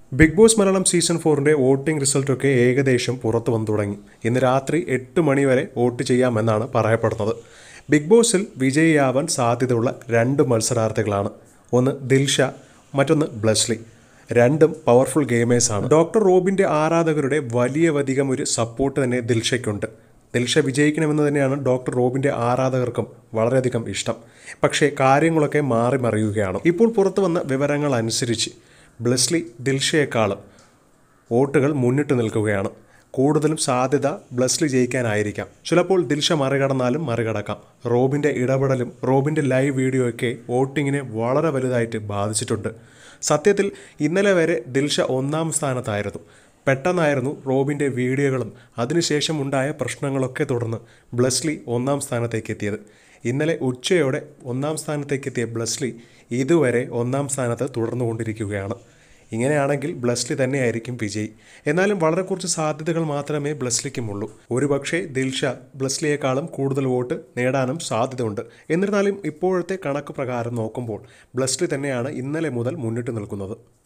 big Boss Malayalam season ഫോറിൻ്റെ voting റിസൾട്ടൊക്കെ ഏകദേശം പുറത്തു വന്നു തുടങ്ങി ഇന്ന് രാത്രി എട്ട് മണി വരെ വോട്ട് ചെയ്യാമെന്നാണ് പറയപ്പെടുന്നത് ബിഗ് ബോസിൽ വിജയിയാവാൻ സാധ്യതയുള്ള രണ്ട് മത്സരാർത്ഥികളാണ് ഒന്ന് ദിൽഷ മറ്റൊന്ന് ബ്ലസ്ലി രണ്ടും പവർഫുൾ ഗെയിമേഴ്സാണ് ഡോക്ടർ റോബിൻ്റെ ആരാധകരുടെ വലിയവധികം ഒരു സപ്പോർട്ട് തന്നെ ദിൽഷയ്ക്കുണ്ട് ദിൽഷ വിജയിക്കണമെന്ന് തന്നെയാണ് ഡോക്ടർ റോബിൻ്റെ ആരാധകർക്കും വളരെയധികം ഇഷ്ടം പക്ഷേ കാര്യങ്ങളൊക്കെ മാറി മറിയുകയാണ് ഇപ്പോൾ പുറത്തു വന്ന വിവരങ്ങൾ അനുസരിച്ച് ബ്ലസ്ലി ദിൽഷയെക്കാളും വോട്ടുകൾ മുന്നിട്ട് നിൽക്കുകയാണ് കൂടുതലും സാധ്യത ബ്ലസ്ലി ജയിക്കാനായിരിക്കാം ചിലപ്പോൾ ദിൽഷ മറികടന്നാലും മറികടക്കാം റോബിൻ്റെ ഇടപെടലും റോബിൻ്റെ ലൈവ് വീഡിയോയൊക്കെ വോട്ടിങ്ങിനെ വളരെ വലുതായിട്ട് ബാധിച്ചിട്ടുണ്ട് സത്യത്തിൽ ഇന്നലെ വരെ ദിൽഷ ഒന്നാം സ്ഥാനത്തായിരുന്നു പെട്ടെന്നായിരുന്നു റോബിൻ്റെ വീഡിയോകളും അതിനുശേഷം ഉണ്ടായ പ്രശ്നങ്ങളൊക്കെ തുടർന്ന് ബ്ലസ്ലി ഒന്നാം സ്ഥാനത്തേക്ക് എത്തിയത് ഇന്നലെ ഉച്ചയോടെ ഒന്നാം സ്ഥാനത്തേക്ക് എത്തിയ ബ്ലസ്ലി ഇതുവരെ ഒന്നാം സ്ഥാനത്ത് തുടർന്നുകൊണ്ടിരിക്കുകയാണ് ഇങ്ങനെയാണെങ്കിൽ ബ്ലസ്ലി തന്നെയായിരിക്കും വിജയ് എന്നാലും വളരെ കുറച്ച് സാധ്യതകൾ മാത്രമേ ബ്ലസ്ലിക്കുമുള്ളൂ ഒരുപക്ഷെ ദിൽഷ ബ്ലസ്ലിയേക്കാളും കൂടുതൽ വോട്ട് നേടാനും സാധ്യതയുണ്ട് എന്നിരുന്നാലും ഇപ്പോഴത്തെ കണക്ക് പ്രകാരം നോക്കുമ്പോൾ ബ്ലസ്ലി തന്നെയാണ് ഇന്നലെ മുതൽ മുന്നിട്ട് നിൽക്കുന്നത്